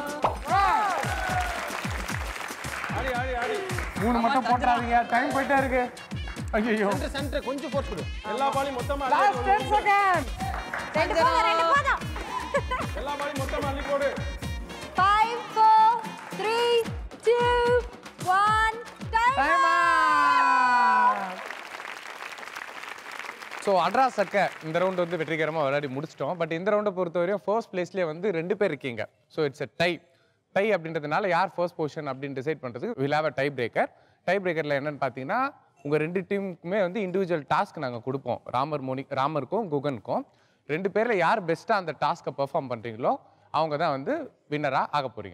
அடி அடி அடி மூணு மட்டும் போட்டுறாதீங்க டைம் போயிட்டே இருக்கு ஐயோ சென்டர் சென்டர் கொஞ்சம் ஃபோர்ஸ் கொடு எல்லா பாலையும் மொத்தமா அள்ளி லாஸ்ட் போடு. 10 செகண்ட் ரெண்டு போதும் ரெண்டு போதும் எல்லா பாலையும் மொத்தமா அள்ளி போடு five four three two one time time so அட்ரா சக்க இந்த ரவுண்ட் வந்து வெற்றிகரமாக விளையாடி முடிச்சிட்டோம் பட் இந்த ரவுண்டை பொறுத்தவரையும் ஃபர்ஸ்ட் பிளேஸ்லேயே வந்து ரெண்டு பேர் இருக்கீங்க so it's a tie tie அப்படின்றதுனால யார் ஃபர்ஸ்ட் பொசிஷன் அப்படின்னு டிசைட் பண்ணுறதுக்கு will have a tie breaker tie பிரேக்கரில் என்னன்னு பார்த்தீங்கன்னா உங்கள் ரெண்டு டீமுக்குமே வந்து இண்டிவிஜுவல் டாஸ்க் நாங்கள் கொடுப்போம் ராமர் மோனி ராமருக்கும் குகனுக்கும் ரெண்டு பேரில் யார் பெஸ்ட்டாக அந்த டாஸ்க்கை பெர்ஃபார்ம் பண்ணுறீங்களோ அவங்க தான் வந்து வின்னராக ஆக போகிறீங்க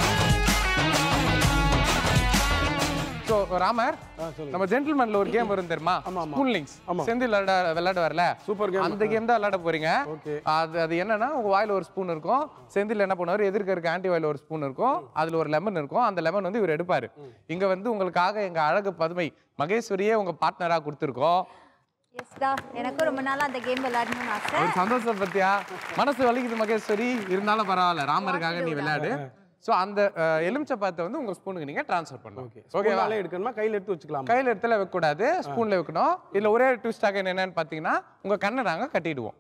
ஸோ ராமர் நம்ம ஜென்டில்மேன்ல ஒரு கேம் வரும் தெரியுமா ஸ்பூன் லிங்க்ஸ் செந்தில் விளையாட விளையாட வரல சூப்பர் கேம் அந்த கேம் தான் விளையாட போறீங்க அது அது என்னன்னா உங்க வாயில ஒரு ஸ்பூன் இருக்கும் செந்தில் என்ன பண்ணுவாரு எதிர்க்க இருக்க ஆன்டி வாயில ஒரு ஸ்பூன் இருக்கும் அதுல ஒரு லெமன் இருக்கும் அந்த லெமன் வந்து இவர் எடுப்பாரு இங்க வந்து உங்களுக்காக எங்க அழகு பதுமை மகேஸ்வரியே உங்க பார்ட்னரா கொடுத்துருக்கோம் எஸ்டா எனக்கும் ரொம்ப நாளா அந்த கேம் விளையாடணும்னு ஆசை ஒரு சந்தோஷம் பத்தியா மனசு வலிக்குது மகேஸ்வரி இருந்தாலும் பரவாயில்ல ராமருக்காக நீ விளையாடு ஸோ அந்த அஹ், எலுமிச்சை பாத்தை வந்து உங்க ஸ்பூனுக்கு நீங்க ட்ரான்ஸ்ஃபர் பண்ணுங்க ஓகேவா ஓகேவாலே எடுக்கணுமா கையில் எடுத்து வச்சுக்கலாம் கையில இடத்துல வைக்கக்கூடாது ஸ்பூன்ல வைக்கணும் இதுல ஒரே ட்விஸ்டாக என்னன்னு பாத்தீங்கன்னா உங்க கண்ணை நாங்க கட்டிடுவோம்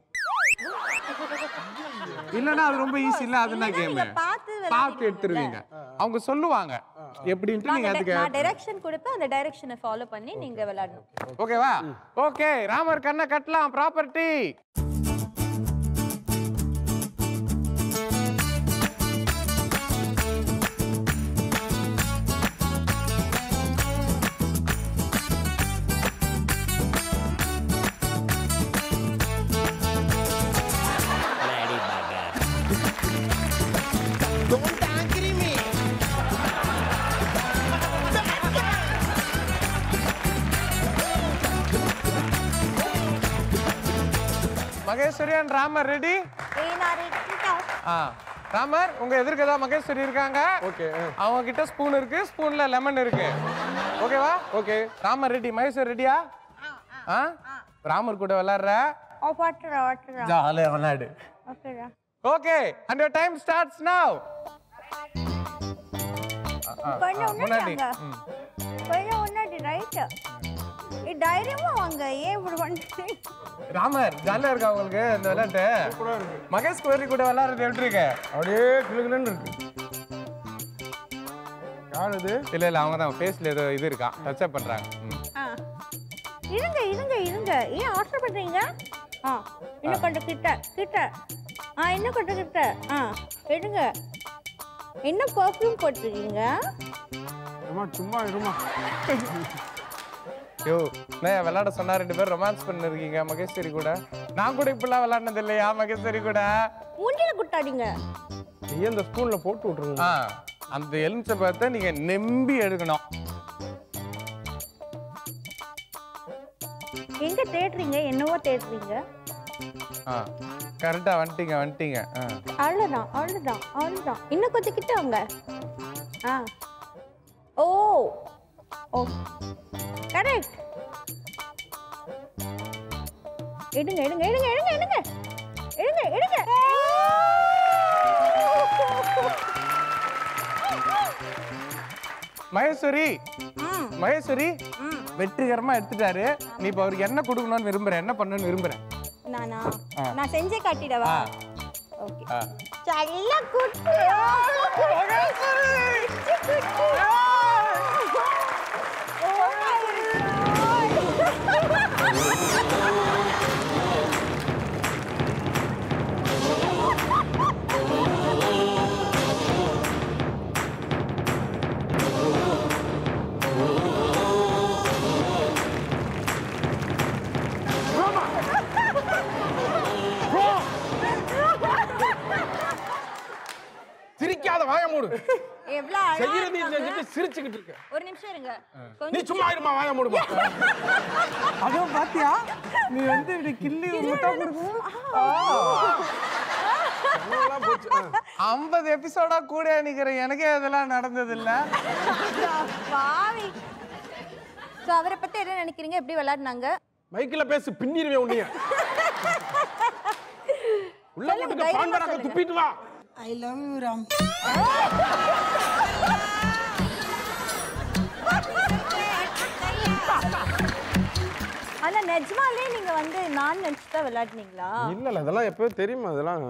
இல்லைன்னா அது ரொம்ப ஈஸி இல்ல அதுதான் கேம் பார்த்து பார்த்து எடுத்துருவீங்க அவங்க சொல்லுவாங்க எப்படின்ட்டு நீங்க அதுக்கு நான் டைரக்ஷன் கொடுப்பேன் அந்த டைரக்ஷனை ஃபாலோ பண்ணி நீங்க விளையாடணும் ஓகேவா ஓகே ராமர் கண்ணை கட்டலாம் property Don't angry me. Maheswari and Ramar ready ஏய் நான் ரெடிட்டோம் ஆ ராமர் உங்க எதிர்க்க தான் மகேஸ்வரி இருக்காங்க ஓகே அவங்க கிட்ட ஸ்பூன் இருக்கு ஸ்பூன்ல லெமன் இருக்கு ஓகேவா ஓகே ராமர் ரெடி மகேஸ்வரி ரெடியா ஆ ராமர் கூட விளையாடுற ஓ வாட்டரா வாட்டரா ஜாலியா விளையாடு ஓகேடா okay and your time starts now கொஞ்சம் முன்னாடி முன்னாடி ம். கொஞ்சம் முன்னாடி ரைட் தைரியமா வாங்க ஏன் இப்படி பண்ணுறீங்க ராமர் ஜாலியா இருக்கா உங்களுக்கு இந்த விளையாட்டு மகேஷ் கோரி கூட விளையாடுறது எப்படி இருக்கு அப்படியே கிளுகிளுன்னு இருக்கு யார் இது இல்ல இல்ல அவங்க தான் ஃபேஸ்ல ஏதோ இது இருக்கா டச் அப் பண்றாங்க ம். ஆ இருங்க இருங்க இருங்க ஏன் அவசரப்படுறீங்க ஆ இன்னும் கொஞ்சம் கிட்ட கிட்ட ஆ இன்னும் கொஞ்சம் கிட்ட ஆ எடுங்க என்ன பர்ஃப்யூம் போட்டிருக்கீங்க அம்மா சும்மா இருமா யோ நான் விளையாட சொன்னா ரெண்டு பேரும் ரொமான்ஸ் பண்ணிருக்கீங்க மகேஸ்வரி கூட நான் கூட இப்படிலாம் விளையாடினது இல்லையா மகேஸ்வரி கூட மூஞ்சில குட்டாடிங்க ஏன் இந்த ஸ்பூன்ல போட்டு விட்டுருங்க ஆ அந்த எலுமிச்சை பார்த்து நீங்க நம்பி எடுக்கணும் எங்க தேடுறீங்க என்னவோ தேடுறீங்க ஆ கரெக்டா வந்துட்டீங்க வந்துட்டீங்க ஆ அவ்வளோதான் அவ்வளோதான் அவ்வளோதான் இன்னும் கொஞ்சம் கிட்ட வாங்க ஆ ஓ ஓ கரெக்ட் எடுங்க எடுங்க எடுங்க எடுங்க எடுங்க எடுங்க எடுங்க மகேஸ்வரி ம் மகேஸ்வரி ம் வெற்றிகரமா எடுத்துட்டாரு நீ இப்ப அவருக்கு என்ன கொடுக்கணும்னு விரும்புற என்ன பண்ணணும்னு விரும்புற நானா ஆ. நான் செஞ்சே காட்டிடவா ஆ. ஓகே ஆ. சல்ல குட்டி சிரிக்காத வாய மூடு எவ்வளவு அழகா செய்யறது இருக்காங்க. செஞ்சுட்டு சிரிச்சுக்கிட்டு இருக்க ஒரு நிமிஷம் இருங்க நீ கொஞ்சம் சும்மா இருமா வாய மூடுமா அதுவும் பாத்தியா நீ வந்து இப்படி கிள்ளி முட்டை கொடுக்கும் ஐம்பது எபிசோடா கூட நிக்கிறேன் எனக்கே இதெல்லாம் நடந்தது இல்ல பாவி ஸோ அவரை பத்தி என்ன நினைக்கிறீங்க எப்படி விளையாடினாங்க மைக்கில் பேசு பின்னிருவேன் உன்னைய உள்ள சொல்லுங்க, போட்டுக்க தைரியமா பான் பராக்க சொல்லுங்க. துப்பிட்டு வா ஐ லவ் யூ ராம் ஆனா நிஜமாலே நீங்க வந்து நான் நினைச்சு தான் விளையாடுனீங்களா இல்ல இல்ல அதெல்லாம் எப்பயோ தெரியுமா அதெல்லாம்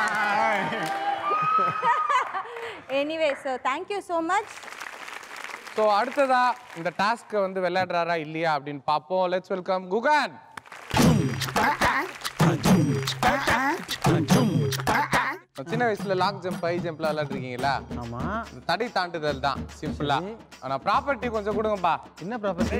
anyway so thank you so much so அடுத்ததா இந்த டாஸ்க்கை வந்து விளையாடுறாரா இல்லையா அப்படின்னு பார்ப்போம் லெட்ஸ் வெல்கம் குகான் சின்ன வயசுல லாங் ஜம்ப் ஹை ஜம்ப்லாம் விளையாடுறீங்களா ஆமா இந்த தடை தாண்டுதல் தான் சிம்பிளா ஆனா ப்ராப்பர்ட்டி கொஞ்சம் கொடுங்கப்பா என்ன ப்ராப்பர்ட்டி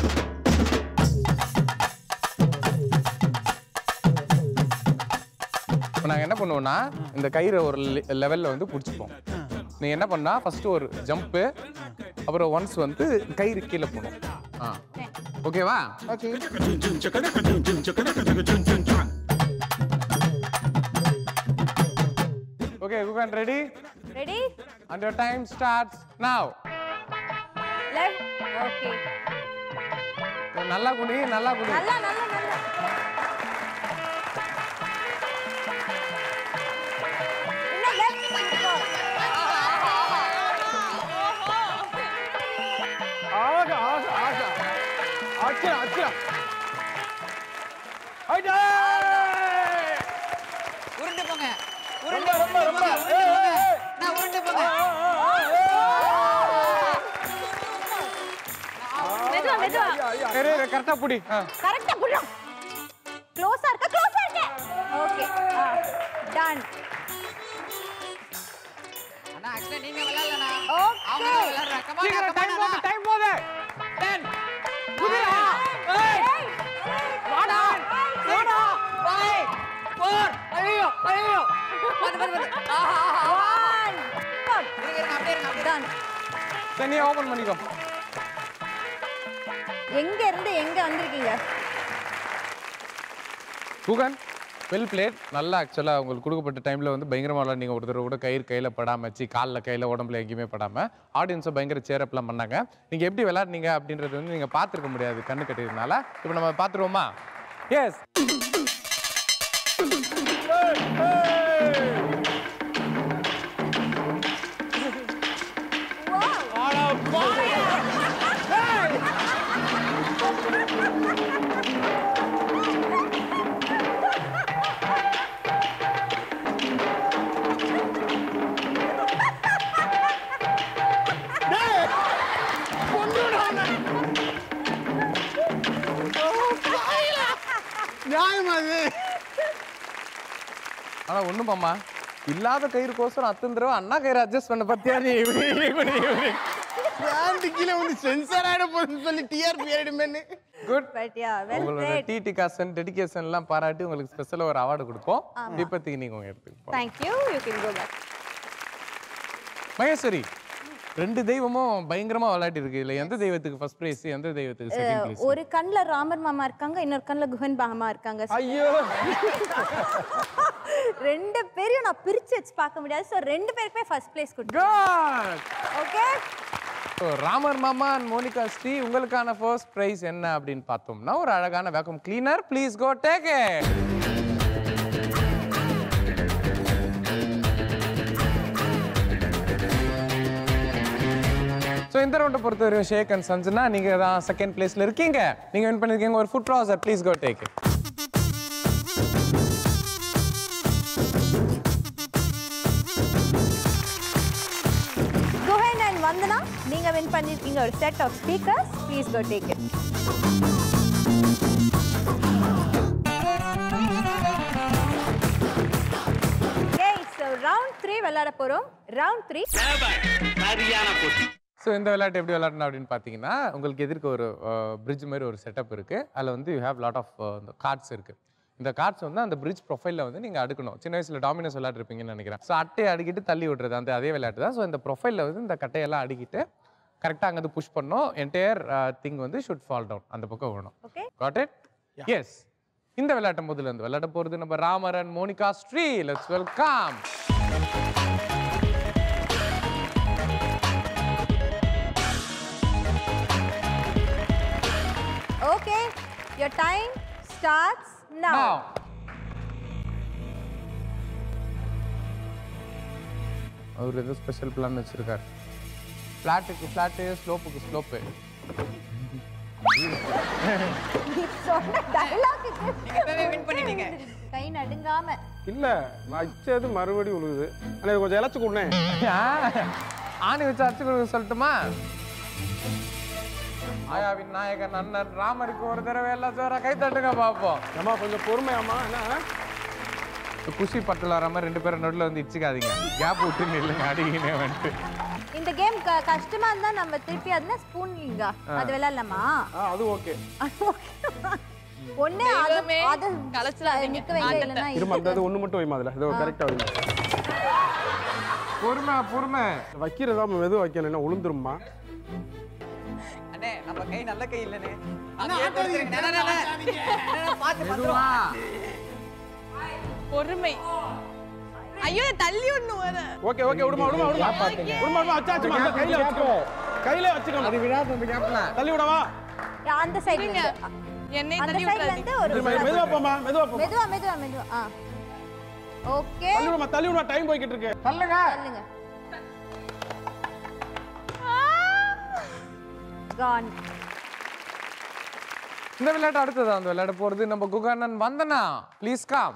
இப்போ நாங்கள் என்ன பண்ணுவோம்னா இந்த கயிறை ஒரு லெவலில் வந்து பிடிச்சிப்போம் நீங்கள் என்ன பண்ணா ஃபர்ஸ்ட் ஒரு ஜம்ப்பு அப்புறம் ஒன்ஸ் வந்து கயிறு கீழே போகணும் ஆ ஓகேவா okay okay Guhan ready ready and your time starts now left okay நல்லா குடி நல்லா குடி நல்லா நல்லா நல்லா இன்னும் left. ஆகா ஆகா ஆகா அச்சா அச்சா ஐயா உருண்டு போங்க ரொம்ப ரொம்ப ரொம்ப நான் உருண்டு போங்க மெதுவா மெதுவா சரி கரெக்டாக பிடி ஆ கரெக்டா புள்ளும் க்ளோஸா இருக்க க்ளோஸா இருக்க ஓகே டன் அண்ணா ஆக்சுவலா நீங்க விளையாடலண்ணா Okay. அவங்க தான் விளையாடுறாங்க கமான் சீக்கிரம் டைம் போகுது கமான் டைம் போகுது டென் குதிரா ஏய் வாடா வாடா ஃபைவ் ஃபோர் ஐயோ ஐயோ வந்து வந்து வந்து ஆஹா ஆஹா, ஆஹா ஒன் இருங்க இருங்க அப்படியே இருங்க அப்படியே டன் சரி நீ ஓபன் பண்ணிக்கோ எங்க இருந்து எங்க வந்திருக்கீங்க குகன் வெல் பிளேட் நல்லா ஆக்சுவலாக உங்களுக்கு கொடுக்கப்பட்ட டைமில் வந்து பயங்கரமாக விளாண்டிங்க ஒரு தடவை கூட கயிறு கையில் படாமல் வச்சு காலில் கையில் உடம்புல எங்கேயுமே படாமல் ஆடியன்ஸை பயங்கர சேரப்லாம் பண்ணாங்க நீங்கள் எப்படி விளையாடுனீங்க அப்படின்றது வந்து நீங்கள் பார்த்துருக்க முடியாது கண்ணு கட்டியதுனால இப்போ நம்ம பார்த்துருவோமா எஸ் நியாயமா அது ஆனால் ஒன்றுமாம்மா இல்லாத கயிறு கோசரம் அத்தனை தடவை அண்ணா கயிறு அட்ஜஸ்ட் பண்ண பத்தியா நீ இப்படி இப்படி இப்படி பிராண்ட் கீழே வந்து சென்சார் ஆயிட போகுதுன்னு சொல்லி டிஆர்பி ஆயிடுமேன்னு குட் பட் யா வெல் உங்களோட பிளேட் டிடி காசன் டெடிகேஷன் எல்லாம் பாராட்டி உங்களுக்கு ஸ்பெஷலாக ஒரு அவார்டு கொடுப்போம் இப்போதைக்கு நீங்கள் உங்க எடுத்துக்கு thank you you can go back Maheswari ரெண்டு தெய்வமும் பயங்கரமா விளையாட்டி இருக்கு இல்ல எந்த தெய்வத்துக்கு ஃபர்ஸ்ட் பிரைஸ் எந்த தெய்வத்துக்கு செகண்ட் பிரைஸ் ஒரு கண்ணுல ராமர் மாமா இருக்காங்க இன்னொரு கண்ணுல குஹன் மாமா இருக்காங்க ஐயோ ரெண்டு பேரையும் நான் பிரிச்சு வச்சு பார்க்க முடியாது ஸோ ரெண்டு பேருக்குமே ஃபர்ஸ்ட் பிளேஸ் கொடுத்தேன் ஓகே ஸோ ராமர் மாமா அண்ட் மோனிகா ஸ்ரீ உங்களுக்கான ஃபர்ஸ்ட் பிரைஸ் என்ன அப்படின்னு பார்த்தோம்னா ஒரு அழகான vacuum cleaner please go take so இந்த ரவுண்டை பொறுத்த வரையும் ஷேக் அண்ட் சன்ஸ்னா நீங்கள் தான் செகண்ட் பிளேஸில் இருக்கீங்க நீங்கள் வின் பண்ணியிருக்கீங்க ஒரு ஃபுட் ட்ராசர் please go take Guhan and Vandana நீங்க வின் பண்ணிருக்கீங்க ஒரு set of speakers please go take it Okay, so round three விளையாட போறோம் ரவுண்ட் த்ரீ ஸோ இந்த விளையாட்டு எப்படி விளையாடணும் அப்படின்னு பார்த்தீங்கன்னா உங்களுக்கு எதிர்க்க ஒரு பிரிட்ஜ் மாதிரி ஒரு செட்டப் இருக்கு அதில் வந்து யூ ஹேவ் லாட் ஆஃப் இந்த கார்ட்ஸ் இருக்கு இந்த கார்ட்ஸ் வந்து அந்த பிரிட்ஜ் ப்ரொஃபைலில் வந்து நீங்கள் அடுக்கணும் சின்ன வயசில் டாமினோஸ் விளையாடுறீங்கன்னு நினைக்கிறேன் ஸோ அட்டையை அடுக்கிட்டு தள்ளி விடுறது அந்த அதே விளையாட்டு தான் ஸோ இந்த ப்ரொஃபைலில் வந்து இந்த கட்டையெல்லாம் அடுக்கிட்டு கரெக்டாக அங்கே புஷ் பண்ணோம் என்டையர் திங் வந்து ஷுட் ஃபால் டவுன் அந்த பக்கம் விடணும் ஓகே காட் இட் எஸ் இந்த விளையாட்டு முதல்ல இருந்து விளையாட போகிறது நம்ம ராமரன் Monica Sri let's welcome okay your time starts now Now. அவர் ஏதோ ஸ்பெஷல் பிளான் வச்சிருக்காரு ஃப்ளாட்டுக்கு ஃப்ளாட்டு ஸ்லோப்புக்கு ஸ்லோப்பு நீ சொன்ன டயலாக்கு நீங்க இப்பவே வின் பண்ணிட்டீங்க கை நடுங்காம இல்ல வச்சது மறுபடியும் உழுகுது ஆனால் இது கொஞ்சம் இழைச்சி கொடுனேன் ஆணி வச்சு அடிச்சு கொடுக்க சொல்லட்டுமா மாயாவின் நாயகன் அண்ணன் ராமருக்கு ஒரு தடவை எல்லாம் சோறா கை தட்டுங்க பார்ப்போம் அம்மா கொஞ்சம் பொறுமையாம்மா என்ன குஷி பட்டுல வர மாதிரி ரெண்டு பேரும் நடுவில் வந்து இச்சுக்காதீங்க கேப் விட்டு நில்லுங்க அடிக்கினே வந்துட்டு இந்த கேம் கஷ்டமா இருந்தா நம்ம திருப்பி அதுனா ஸ்பூன்லிங்கா அது விளையாடலாமா ஆ அது ஓகே ஒண்ணு அது தெய்வமே, அது கலைச்சிடாதீங்க. நிக்க வைங்க ஆட்டத்தை. இல்லைன்னா இருமா அந்த இது ஒன்று மட்டும் வைமா அதில் இதோ கரெக்டாக வைமா பொறுமை பொறுமை வைக்கிறதா மெதுவாக வைக்கணும் என்ன உளுந்துரும்மா அண்ணே நம்ம கை நல்ல கை இல்லனே அங்கேயே கொடுத்துருங்க. அண்ணே, அண்ணே, அண்ணே. அண்ணே, பாத்து பாத்து பொறுமை ஐயோ தள்ளி ஒண்ணு வர ஓகே ஓகே விடுமா விடுமா விடுமா விடுமா விடுமா வச்சா வச்சுமா அந்த கையில வச்சுக்கோ கையில வச்சுக்கோ அது விடாத அந்த கேப்ல தள்ளி விடவா அந்த சைடுல இருங்க. இருந்து என்னை அந்த தள்ளி சைடுல விட்டுறாதீங்க இருந்து ஒரு மெ- மெதுவா போமா மெதுவா போமா மெதுவா மெதுவா மெதுவா ஆ ஓகே தள்ளி விடுமா தள்ளி விடுமா டைம் போய்கிட்டு இருக்கு தள்ளுங்க சொல்லுங்க கான் இந்த விளையாட்டு அடுத்ததா அந்த விளையாட போறது நம்ம குகண்ணன் Vandana please come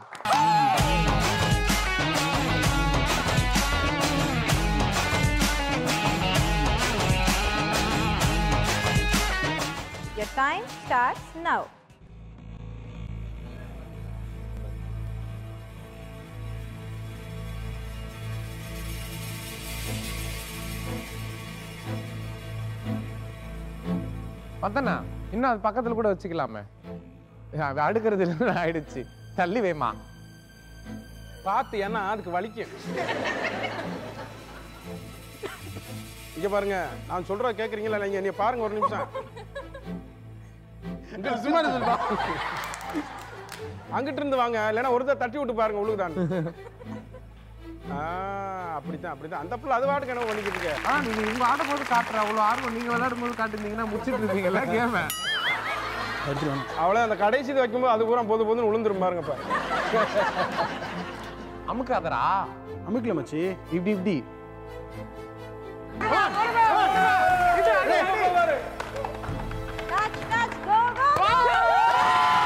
Your time starts now. Vandana இன்னும் அது பக்கத்துல கூட வச்சுக்கலாமே அது அடுக்கிறது இல்லைன்னு ஆயிடுச்சு தள்ளி வைமா பார்த்து ஏன்னா அதுக்கு வலிக்கும் இங்க பாருங்க நான் சொல்றத கேக்குறீங்களா இல்லைங்க நீ பாருங்க ஒரு நிமிஷம் இங்க சும்மா இரு சொல்லுப்பா. அங்கிட்டு இருந்து வாங்க இல்லைன்னா ஒரு தடவை தட்டி விட்டு பாருங்க உழுகுதான் ஆ அப்படித்தான் அப்படித்தான் அந்த புள்ள அது வாட்டுக்கு என்ன பண்ணிக்கிட்டு இருக்க ஆ நீங்க இவங்க ஆடும் போது காட்டுற அவ்வளவு ஆர்வம் நீங்க விளையாடும் போது காட்டுனீங்கன்னா முடிச்சிட்டு இருப்பீங்கல்ல கேம அவளை அந்த கடைசி இது வைக்கும்போது அது பூரா போது போதுன்னு உளுந்துரும் பாருங்க இப்ப அமுக்காதரா அமுக்கல மச்சி இப்படி இப்படி Touch, touch, go, go, go!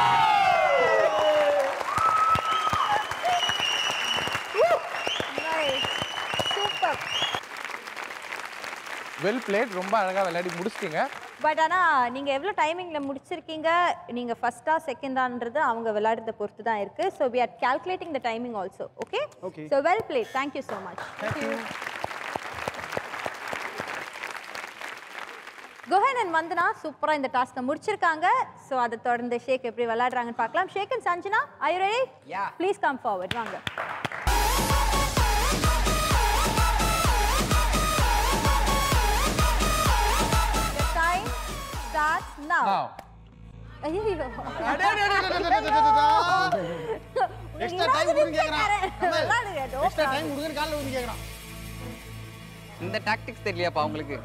Nice. Super. Well played ரொம்ப அழகா விளையாடி முடிச்சிட்டீங்க பட் ஆனா நீங்க எவ்வளவு டைமிங்ல முடிச்சிருக்கீங்க நீங்க ஃபர்ஸ்டா செகண்டான்றது அவங்க விளையாடுறத பொறுத்து தான் இருக்கு so we are calculating the timing also okay Okay. So well played thank you so much Guhan and Vandana சூப்பரா இந்த டாஸ்க்கை முடிச்சிருக்காங்க ஸோ அதை தொடர்ந்து ஷேக் எப்படி விளையாடுறாங்கன்னு பார்க்கலாம் Shaik and Sanjana I ready Yeah. Please come forward வாங்க டைம் ஸ்டார்ட்ஸ் நவ Now. ஐயோ எக்ஸ்ட்ரா டைம் கொடுங்க கேக்குறான் எக்ஸ்ட்ரா டைம் விளையாடுங்க கொடுங்க காலைல வந்து கேக்குறான் இந்த டாக்டிக்ஸ் தெரியலையாப்பா உங்களுக்கு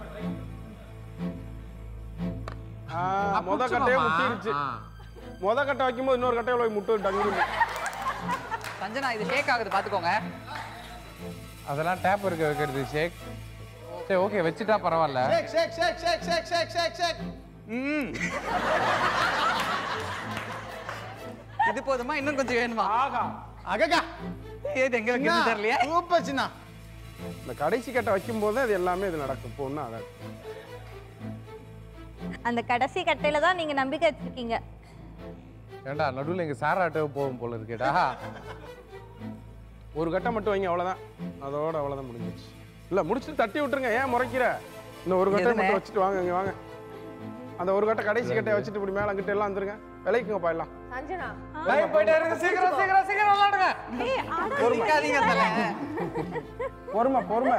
ஆ, மொத கட்டையே முட்டிருச்சு ஆ. மொத கட்டை வைக்கும்போது இன்னொரு கட்டையில போய் முட்டு டங்குன்னு சஞ்சனா இது ஷேக் ஆகுது பாத்துக்கோங்க அதெல்லாம் டேப் இருக்க வைக்கிறது ஷேக் சரி ஓகே வச்சுட்டா பரவாயில்ல ஷேக் ஷேக் ஷேக் ஷேக் ஷேக் ஷேக் ஷேக் ஷேக் ம் இது போதுமா இன்னும் கொஞ்சம் வேணுமா ஆகா அககா ஏது எங்க வைக்கிறது தெரியலையா சூப்பர் சின்ன இந்த கடைசி கட்டை வைக்கும்போது அது எல்லாமே இது நடக்கும் இப்போ ஒன்றும் ஆகாது அந்த கடைசி கட்டையில தான் நீங்க நம்பிக்கை வச்சிருக்கீங்க ஏண்டா நடுவில் எங்க சார் ஆட்டோ போகும் போல இருக்கேடா ஒரு கட்டை மட்டும் வைங்க அவ்வளோதான் அதோட அவ்வளோதான் முடிஞ்சிச்சு இல்லை முடிச்சுட்டு தட்டி விட்டுருங்க ஏன் முறைக்கிற இந்த ஒரு கட்டை எதுண்ணே? மட்டும் வச்சுட்டு வாங்க இங்க வாங்க அந்த ஒரு கட்டை கடைசி கட்டையை வச்சுட்டு இப்படி மேலே அங்கிட்ட எல்லாம் வந்துருங்க விலைக்குங்கப்பா எல்லாம் சஞ்சனா லைவ் போயிட்டே இருக்கு சீக்கிரம் சீக்கிரம் சீக்கிரம் விளையாடுங்க பொறுமைக்காதீங்க தல பொறுமை பொறுமை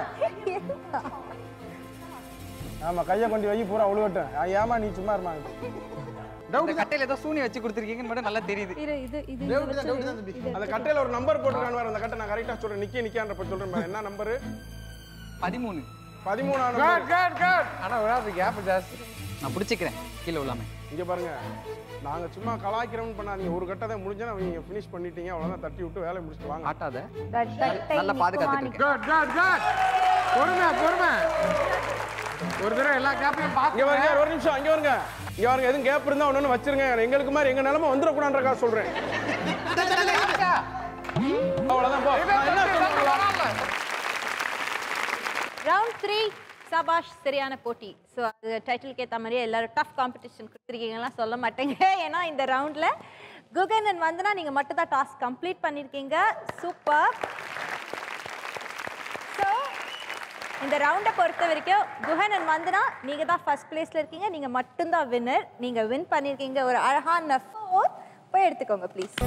ஆமா கையை கொண்டு வை பூரா உழுவட்டும் ஆ, ஏம்மா நீ சும்மா இருமா இந்த கட்டையில ஏதோ சூனி வச்சு கொடுத்துருக்கீங்கன்னு மட்டும் நல்லா தெரியுது இது இது இது டவுட் தான் டவுட் தான் தம்பி அந்த கட்டையில ஒரு நம்பர் போட்டுருக்கான்னு வேற அந்த கட்டை நான் கரெக்டாக சொல்றேன் நிக்க நிக்கான்றப்ப சொல்றேன் பாரு. என்ன நம்பரு பதிமூணு பதிமூணாம் குட் நம்பர் குட் குட் ஆனா விடாது கேப் ஜாஸ்தி நான் பிடிச்சிக்கிறேன் கீழே விழாம இங்க பாருங்க நாங்க சும்மா கலாய்க்கிறோம்னு பண்ணாதீங்க ஒரு கட்டை தான் முடிஞ்சா நீங்க ஃபினிஷ் பண்ணிட்டீங்க அவ்வளவுதான் தட்டி விட்டு வேலையை முடிச்சுட்டு வாங்க ஆட்டாத கட்டை நல்லா பாதுகாத்துட்டு நிக்குமா, இருக்கேன். குட் குட் குட் பொறுமை பொறுமை ஒரு தடவை எல்லா கேப்பையும் இங்க பார்த்து பாருங்க ஒரு நிமிஷம் இங்க வருங்க இங்க பாருங்க எதுவும் கேப் இருந்தா ஒண்ணு வச்சிருங்க எங்களுக்கு மாதிரி எங்க நிலைமை வந்துடக்கூடாதுன்றக்கா சொல்றேன் அவ்வளவுதான் போ நான் என்ன சொல்றேன் ரவுண்ட் த்ரீ சபாஷ் சரியான போட்டி ஸோ அது டைட்டிலுக்கு ஏற்ற மாதிரியே எல்லாரும் டஃப் காம்படிஷன் கொடுத்துருக்கீங்கலாம் சொல்ல மாட்டேங்க ஏன்னா இந்த ரவுண்டில் குகன் அண்ட் வந்தனா நீங்கள் மட்டும் தான் டாஸ்க் கம்ப்ளீட் பண்ணியிருக்கீங்க சூப்பர் ஸோ இந்த ரவுண்டை பொறுத்த வரைக்கும் குஹன் அண்ட் வந்தனா நீங்கள் தான் ஃபர்ஸ்ட் பிளேஸில் இருக்கீங்க நீங்கள் மட்டும்தான் வின்னர் நீங்கள் வின் பண்ணியிருக்கீங்க ஒரு அழகான ஃபோர் போய் எடுத்துக்கோங்க ப்ளீஸ்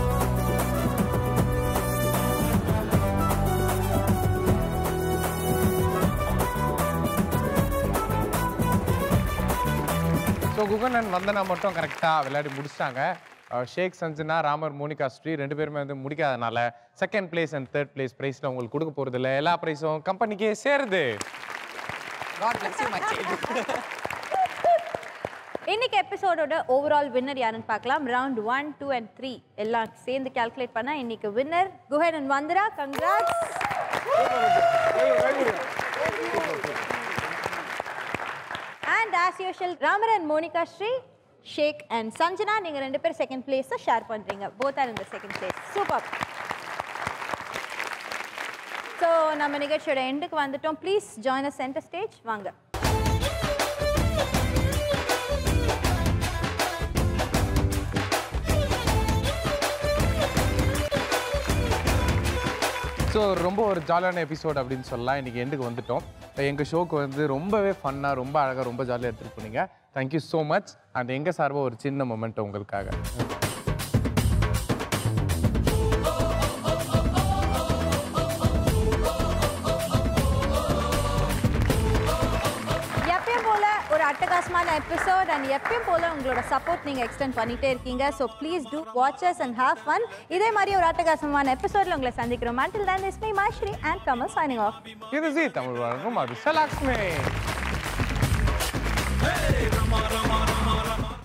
ஸோ குகன் வந்தனா மட்டும் கரெக்டாக விளையாடி முடிச்சிட்டாங்க அஹ் ஷேக் சஞ்சனா ராமர் மோனிகா ஸ்ரீ ரெண்டு பேருமே வந்து முடிக்காதனால second place and third place ப்ரைஸில் உங்களுக்கு கொடுக்க போகிறது இல்லை எல்லா ப்ரைஸும் கம்பெனிக்கே சேருது காட் பிளஸ் யூ மச் இன்னைக்கு எபிசோடோட ஓவரால் வின்னர் யாருன்னு பார்க்கலாம் round one two and three எல்லாம் சேர்ந்து கால்குலேட் பண்ணா இன்னைக்கு winner Guhan and Vandhara congrats and as usual Ramar and Monica Sri Sheikh and Sanjana நீங்க ரெண்டு பேரும் செகண்ட் பிளேஸை ஷேர் பண்றீங்க போத் ஆர் இந்த செகண்ட் பிளேஸ் சூப்பர் ஸோ நம்ம நிகழ்ச்சியோட எண்டுக்கு வந்துட்டோம் please join a centre stage வாங்க ஸோ ரொம்ப ஒரு ஜாலியான எபிசோட் அப்படின்னு சொல்லலாம் இன்னைக்கு எண்டுக்கு வந்துட்டோம் எங்கள் ஷோக்கு வந்து ரொம்பவே ஃபன்னாக ரொம்ப அழகாக ரொம்ப ஜாலியாக எடுத்துகிட்டு போனீங்க தேங்க்யூ ஸோ மச் அண்ட் எங்கள் சார்பாக ஒரு சின்ன மொமெண்ட் உங்களுக்காக எப்பயும் போல ஒரு அட்டகாசமான எபிசோட் அண்ட் எப்பயும் போல உங்களோட சப்போர்ட் நீங்க எக்ஸ்டெண்ட் பண்ணிட்டே இருக்கீங்க so please do watch us and have fun இதே மாதிரி ஒரு அட்டகாசமான எபிசோட்ல உங்களை சந்திக்கிறோம் until then is me Masri and Kamal signing off இது ஜி தமிழ் வழங்கும் அது சலாக்ஷ்மி